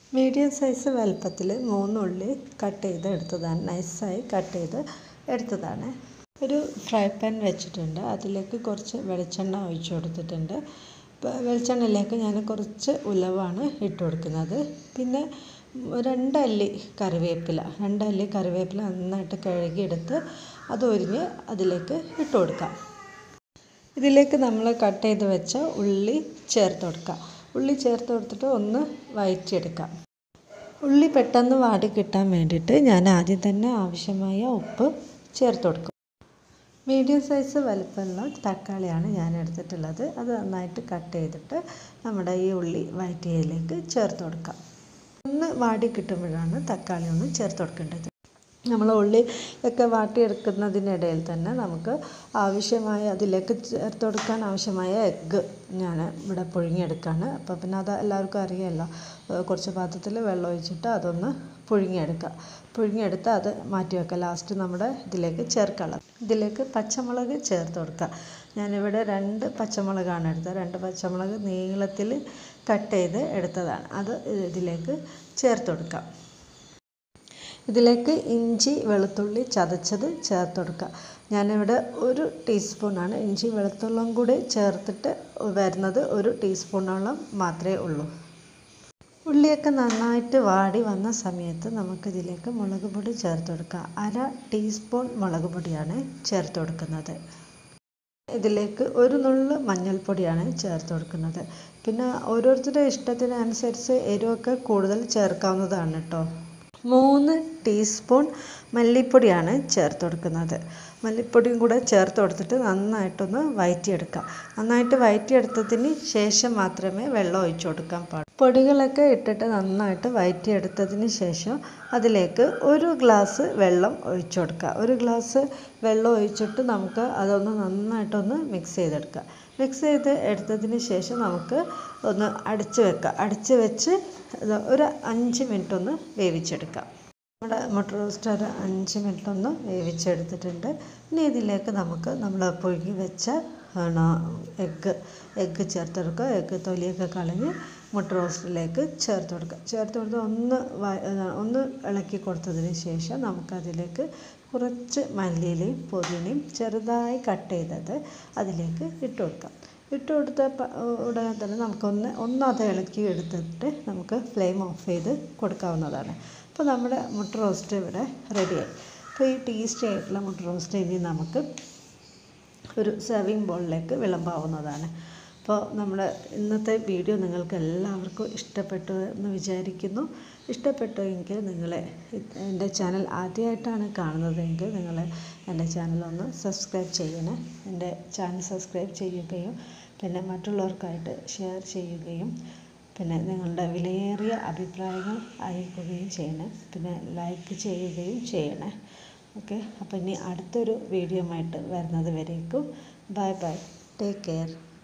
medium size വലുപ്പത്തിൽ മൂന്ന് ഉള്ളി കട്ട് ചെയ്ത് എടുത്തതാണ് നൈസായി കട്ട് ചെയ്ത് എടുത്തതാണ് ഒരു ഫ്രൈ പാൻ വെച്ചിട്ടുണ്ട് അതിലേക്ക് കുറച്ച് വെളിച്ചെണ്ണ ഒഴിച്ചു കൊടുത്തിട്ടുണ്ട് വെളിച്ചെണ്ണയിലേക്ക് ഞാൻ കുറച്ച് ഉലവാണ് ഇട്ട് കൊടുക്കുന്നത് പിന്നെ രണ്ടല്ലി കറിവേപ്പില രണ്ടല്ലി കറിവേപ്പില നന്നായിട്ട് കഴുകിയെടുത്ത് അത് ഒരിഞ്ഞ് അതിലേക്ക് ഇട്ട് കൊടുക്കാം ഇതിലേക്ക് നമ്മൾ കട്ട് ചെയ്ത് വെച്ച ഉള്ളി ചേർത്ത് കൊടുക്കാം ഉള്ളി ചേർത്ത് കൊടുത്തിട്ട് ഒന്ന് വഴറ്റിയെടുക്കാം ഉള്ളി പെട്ടെന്ന് വാടി കിട്ടാൻ വേണ്ടിയിട്ട് ഞാൻ ആദ്യം തന്നെ ആവശ്യമായ ഉപ്പ് ചേർത്ത് കൊടുക്കും മീഡിയം സൈസ് വലുപ്പമുള്ള തക്കാളിയാണ് ഞാൻ എടുത്തിട്ടുള്ളത് അത് നന്നായിട്ട് കട്ട് ചെയ്തിട്ട് നമ്മുടെ ഈ ഉള്ളി വഴറ്റിയതിലേക്ക് ചേർത്ത് കൊടുക്കാം ഒന്ന് വാടി കിട്ടുമ്പോഴാണ് തക്കാളി ഒന്ന് ചേർത്ത് കൊടുക്കേണ്ടത് നമ്മൾ ഉള്ളി ഒക്കെ വാട്ടിയെടുക്കുന്നതിനിടയിൽ തന്നെ നമുക്ക് ആവശ്യമായ അതിലേക്ക് ചേർത്ത് കൊടുക്കാൻ ആവശ്യമായ എഗ്ഗ് ഞാൻ ഇവിടെ പുഴുങ്ങിയെടുക്കുകയാണ് അപ്പോൾ പിന്നെ അത് എല്ലാവർക്കും അറിയാമല്ലോ കുറച്ച് പാത്രത്തിൽ വെള്ളം ഒഴിച്ചിട്ട് അതൊന്ന് പുഴുങ്ങിയെടുക്കുക പുഴുങ്ങിയെടുത്ത് അത് മാറ്റി വെക്കുക ലാസ്റ്റ് നമ്മുടെ ഇതിലേക്ക് ചേർക്കണം ഇതിലേക്ക് പച്ചമുളക് ചേർത്ത് കൊടുക്കുക ഞാനിവിടെ രണ്ട് പച്ചമുളകാണ് എടുത്തത് രണ്ട് പച്ചമുളക് നീളത്തിൽ കട്ട് ചെയ്ത് എടുത്തതാണ് അത് ഇതിലേക്ക് ചേർത്ത് കൊടുക്കാം ഇതിലേക്ക് ഇഞ്ചി വെളുത്തുള്ളി ചതച്ചത് ചേർത്ത് കൊടുക്കുക ഞാനിവിടെ ഒരു ടീസ്പൂണാണ് ഇഞ്ചി വെളുത്തുള്ളിയും കൂടി ചേർത്തിട്ട് വരുന്നത് ഒരു ടീസ്പൂണോളം മാത്രമേ ഉള്ളൂ ഉള്ളിയൊക്കെ നന്നായിട്ട് വാടി വന്ന സമയത്ത് നമുക്കിതിലേക്ക് മുളക് പൊടി ചേർത്ത് കൊടുക്കാം അര ടീസ്പൂൺ മുളക് പൊടിയാണ് ചേർത്ത് കൊടുക്കുന്നത് ഇതിലേക്ക് ഒരു നുള്ള് മഞ്ഞൾപ്പൊടിയാണ് ചേർത്ത് കൊടുക്കുന്നത് പിന്നെ ഓരോരുത്തരുടെ ഇഷ്ടത്തിനനുസരിച്ച് എരിവൊക്കെ കൂടുതൽ ചേർക്കാവുന്നതാണ് കേട്ടോ മൂന്ന് ടീസ്പൂൺ മല്ലിപ്പൊടിയാണ് ചേർത്ത് കൊടുക്കുന്നത് മല്ലിപ്പൊടിയും കൂടെ ചേർത്ത് കൊടുത്തിട്ട് നന്നായിട്ടൊന്ന് വഴറ്റിയെടുക്കുക നന്നായിട്ട് വഴറ്റിയെടുത്തതിന് ശേഷം മാത്രമേ വെള്ളം ഒഴിച്ചു കൊടുക്കാൻ പാടുള്ളൂ പൊടികളൊക്കെ ഇട്ടിട്ട് നന്നായിട്ട് വഴറ്റിയെടുത്തതിന് ശേഷം അതിലേക്ക് ഒരു ഗ്ലാസ് വെള്ളം ഒഴിച്ചു കൊടുക്കുക ഒരു ഗ്ലാസ് വെള്ളം ഒഴിച്ചിട്ട് നമുക്ക് അതൊന്ന് നന്നായിട്ടൊന്ന് മിക്സ് ചെയ്തെടുക്കുക മിക്സ് ചെയ്ത് എടുത്തതിന് ശേഷം നമുക്ക് ഒന്ന് അടച്ച് വെക്കുക അടച്ച് വെച്ച് ഒരു അഞ്ച് മിനിറ്റ് ഒന്ന് വേവിച്ചെടുക്കാം നമ്മുടെ മുട്ട റോസ്റ്റ് ഒരു അഞ്ച് മിനിറ്റ് ഒന്ന് വേവിച്ചെടുത്തിട്ടുണ്ട് ഇനി ഇതിലേക്ക് നമുക്ക് നമ്മൾ പുഴുങ്ങി വെച്ച എഗ്ഗ് എഗ്ഗ് ചേർത്ത് കൊടുക്കുക എഗ്ഗ് തൊലിയൊക്കെ കളഞ്ഞ് മുട്ട റോസ്റ്റിലേക്ക് ചേർത്ത് കൊടുക്കുക ചേർത്ത് കൊടുത്ത് ഒന്ന് ഒന്ന് ഇളക്കി കൊടുത്തതിന് ശേഷം നമുക്കതിലേക്ക് കുറച്ച് മല്ലിയിലയും പുതിനയും ചെറുതായി കട്ട് ചെയ്തത് അതിലേക്ക് ഇട്ട് കൊടുക്കാം ഇട്ട് കൊടുത്ത ഉടനെ തന്നെ നമുക്കൊന്ന് ഒന്നത് ഇളക്കി എടുത്തിട്ട് നമുക്ക് ഫ്ലെയിം ഓഫ് ചെയ്ത് കൊടുക്കാവുന്നതാണ് അപ്പോൾ നമ്മുടെ മുട്ട റോസ്റ്റ് ഇവിടെ റെഡിയായി അപ്പോൾ ഈ ടേസ്റ്റി ആയിട്ടുള്ള മുട്ട റോസ്റ്റ് ഇനി നമുക്ക് ഒരു സെർവിങ് ബോളിലേക്ക് വിളമ്പാവുന്നതാണ് അപ്പോൾ നമ്മുടെ ഇന്നത്തെ വീഡിയോ നിങ്ങൾക്ക് എല്ലാവർക്കും ഇഷ്ടപ്പെട്ടു എന്ന് വിചാരിക്കുന്നു ഇഷ്ടപ്പെട്ടുവെങ്കിൽ നിങ്ങൾ എൻ്റെ ചാനൽ ആദ്യമായിട്ടാണ് കാണുന്നതെങ്കിൽ നിങ്ങൾ എൻ്റെ ചാനലൊന്ന് സബ്സ്ക്രൈബ് ചെയ്യണേ എൻ്റെ ചാനൽ സബ്സ്ക്രൈബ് ചെയ്യുകയും പിന്നെ മറ്റുള്ളവർക്കായിട്ട് ഷെയർ ചെയ്യുകയും പിന്നെ നിങ്ങളുടെ വിലയേറിയ അഭിപ്രായങ്ങൾ അറിയിക്കുകയും ചെയ്യണേ പിന്നെ ലൈക്ക് ചെയ്യുകയും ചെയ്യണേ ഓക്കെ അപ്പോൾ ഇനി അടുത്തൊരു വീഡിയോ ആയിട്ട് വരുന്നത് വരേക്കും ബൈ ബൈ ടേക്ക് കെയർ